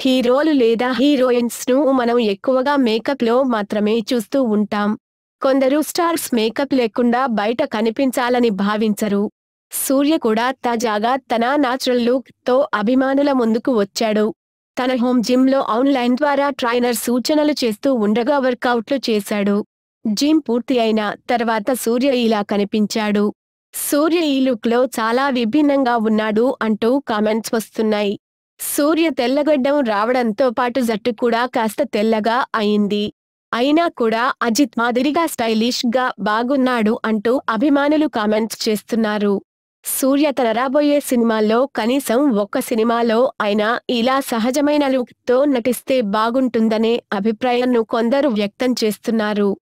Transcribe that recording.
హీరోలు లేదా హీరోయిన్స్ ను మనం ఎక్కువగా మేకప్ లో మాత్రమే చూస్తూ ఉంటాం కొందరు స్టార్స్ మేకప్ లేకుండా బయట కనిపించాలని భావించరు సూర్య కూడా తాజాగా తన నాచురల్ లుక్ తో అభిమానుల ముందుకు వచ్చాడు తన హోమ్ జిమ్ లో ఆన్లైన్ ద్వారా ట్రైనర్ సూచనలు చేస్తూ ఉండగా వర్కౌట్లు చేశాడు జిమ్ పూర్తి అయిన తర్వాత సూర్య ఇలా కనిపించాడు సూర్య ఈ లుక్ లో చాలా విభిన్నంగా ఉన్నాడు అంటూ కామెంట్స్ వస్తున్నాయి సూర్య తెల్లగడ్డం రావడంతో పాటు జట్టు కూడా కాస్త తెల్లగా అయింది అయినా కూడా అజిత్ మాదిరిగా స్టైలిష్ గా బాగున్నాడు అంటూ అభిమానులు కామెంట్స్ చేస్తున్నారు సూర్య తన రాబోయే సినిమాల్లో కనీసం ఒక్క సినిమాలో అయినా ఇలా సహజమైన లుక్ తో నటిస్తే బాగుంటుందనే అభిప్రాయాన్ని కొందరు వ్యక్తం చేస్తున్నారు